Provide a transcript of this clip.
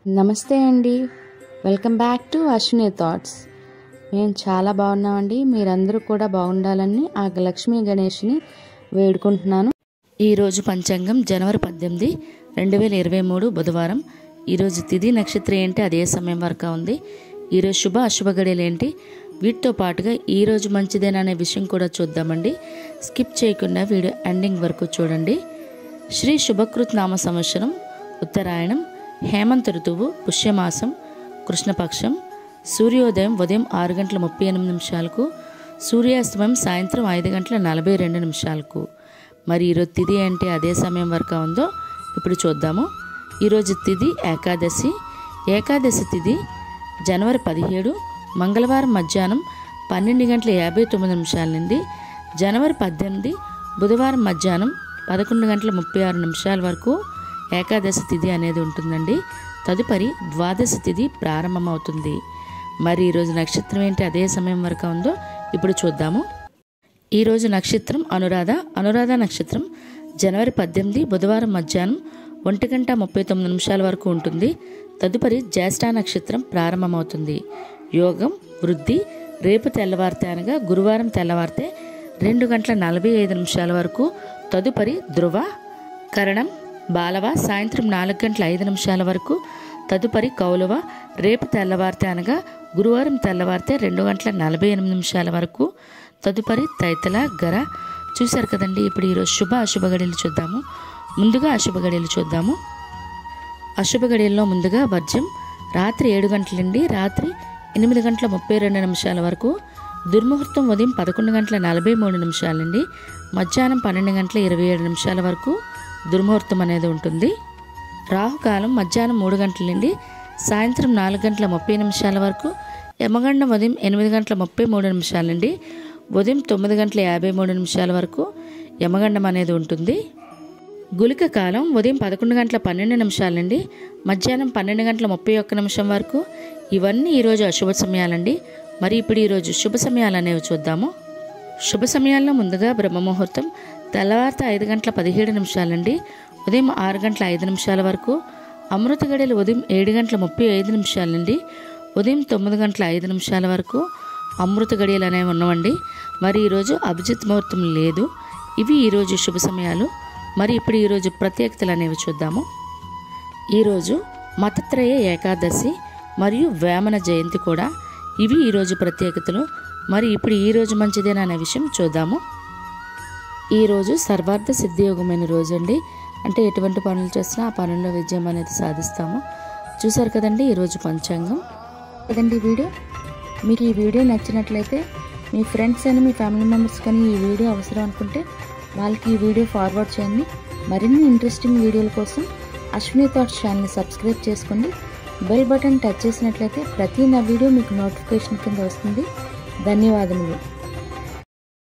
నమస్తే అండి welcome back to Ashwini thoughts మేము చాలా బాగున్నామండి మీరందరూ కూడా బాగుండాలని ఆ లక్ష్మీ గణేష్ని వేడుకుంటున్నాను ఈరోజు పంచాంగం జనవరి పద్దెనిమిది రెండు వేల ఇరవై మూడు బుధవారం ఈరోజు తిథి నక్షత్రం ఏంటి అదే సమయం వరకు ఉంది ఈరోజు శుభ అశుభ గడియలు ఏంటి వీటితో పాటుగా ఈరోజు మంచిదేనా అనే విషయం కూడా చూద్దామండి స్కిప్ చేయకుండా వీడియో ఎండింగ్ వరకు చూడండి శ్రీ శుభకృత్ నామ సంవత్సరం ఉత్తరాయణం హేమంత ఋతువు పుష్యమాసం కృష్ణపక్షం సూర్యోదయం ఉదయం ఆరు గంటల ముప్పై ఎనిమిది నిమిషాలకు సూర్యాస్తమయం సాయంత్రం ఐదు గంటల నలభై రెండు నిమిషాలకు మరి ఈరోజు తిథి అంటే అదే సమయం వరకు ఉందో ఇప్పుడు చూద్దాము ఈరోజు తిథి ఏకాదశి ఏకాదశి తిథి జనవరి పదిహేడు మంగళవారం మధ్యాహ్నం పన్నెండు గంటల యాభై తొమ్మిది నిమిషాల నుండి జనవరి పద్దెనిమిది బుధవారం మధ్యాహ్నం పదకొండు గంటల ముప్పై ఆరు నిమిషాల వరకు ఏకాదశి తిథి అనేది ఉంటుందండి తదుపరి ద్వాదశి తిథి ప్రారంభమవుతుంది మరి ఈరోజు నక్షత్రం ఏంటి అదే సమయం వరకు ఉందో ఇప్పుడు చూద్దాము ఈరోజు నక్షత్రం అనురాధ అనురాధ నక్షత్రం జనవరి పద్దెనిమిది బుధవారం మధ్యాహ్నం ఒంటి గంట ముప్పై తొమ్మిది నిమిషాల వరకు ఉంటుంది తదుపరి జ్యేష్ఠ నక్షత్రం ప్రారంభమవుతుంది యోగం వృద్ధి రేపు తెల్లవారితే అనగా గురువారం తెల్లవారితే రెండు గంటల నలభై ఐదు నిమిషాల వరకు తదుపరి ధ్రువ కరణం బాలవ సాయంత్రం నాలుగు గంటల ఐదు నిమిషాల వరకు తదుపరి కౌలవ రేపు తెల్లవారితే అనగా గురువారం తెల్లవారితే రెండు గంటల నలభై ఎనిమిది నిమిషాల వరకు తదుపరి తైతల గర చూశారు కదండి ఇప్పుడు ఈరోజు శుభ అశుభ గడియలు చూద్దాము ముందుగా అశుభ గడియలు చూద్దాము అశుభ గడియల్లో ముందుగా వర్జం రాత్రి ఏడు గంటల నుండి రాత్రి ఎనిమిది గంటల ముప్పై రెండు నిమిషాల వరకు దుర్ముహూర్తం ఉదయం పదకొండు గంటల నలభై మూడు నిమిషాల నుండి మధ్యాహ్నం పన్నెండు గంటల ఇరవై ఏడు నిమిషాల వరకు దుర్ముహూర్తం అనేది ఉంటుంది రాహుకాలం మధ్యాహ్నం మూడు గంటల నుండి సాయంత్రం నాలుగు గంటల ముప్పై నిమిషాల వరకు యమగండం ఉదయం ఎనిమిది గంటల ముప్పై మూడు నిమిషాల నుండి ఉదయం తొమ్మిది గంటల యాభై మూడు నిమిషాల వరకు యమగండం అనేది ఉంటుంది గులిక కాలం ఉదయం పదకొండు గంటల పన్నెండు నిమిషాల నుండి మధ్యాహ్నం పన్నెండు గంటల ముప్పై ఒక్క నిమిషం వరకు ఇవన్నీ ఈరోజు అశుభ సమయాలండి మరి ఇప్పుడు ఈరోజు శుభ సమయాలు అనేవి చూద్దాము శుభ సమయాల్లో ముందుగా బ్రహ్మముహూర్తం తెల్లవారితే ఐదు గంటల పదిహేడు నిమిషాల నుండి ఉదయం ఆరు గంటల ఐదు నిమిషాల వరకు అమృత గడియలు ఉదయం ఏడు గంటల ముప్పై ఐదు నిమిషాల నుండి ఉదయం తొమ్మిది గంటల ఐదు నిమిషాల వరకు అమృత గడియలు అనేవి ఉన్నవండి మరి ఈరోజు అభిజిత్ ముహూర్తం లేదు ఇవి ఈరోజు శుభ సమయాలు మరి ఇప్పుడు ఈరోజు ప్రత్యేకతలు అనేవి చూద్దాము ఈరోజు మతత్రయ ఏకాదశి మరియు వేమన జయంతి కూడా ఇవి ఈరోజు ప్రత్యేకతలు మరి ఇప్పుడు ఈరోజు మంచిదేనా అనే విషయం చూద్దాము ఈరోజు సర్వార్థ సిద్ధియోగమైన రోజు అండి అంటే ఎటువంటి పనులు చేసినా ఆ పనుల్లో విజయం అనేది సాధిస్తాము చూసారు కదండి ఈరోజు పంచాంగం కదండి ఈ వీడియో మీకు ఈ వీడియో నచ్చినట్లయితే మీ ఫ్రెండ్స్ అని మీ ఫ్యామిలీ మెంబర్స్ కానీ ఈ వీడియో అవసరం అనుకుంటే వాళ్ళకి ఈ వీడియో ఫార్వర్డ్ చేయండి మరిన్ని ఇంట్రెస్టింగ్ వీడియోల కోసం అశ్విని థాట్స్ ఛానల్ని సబ్స్క్రైబ్ చేసుకోండి బెల్ బటన్ టచ్ చేసినట్లయితే ప్రతి నా వీడియో మీకు నోటిఫికేషన్ కింద వస్తుంది ధన్యవాదములు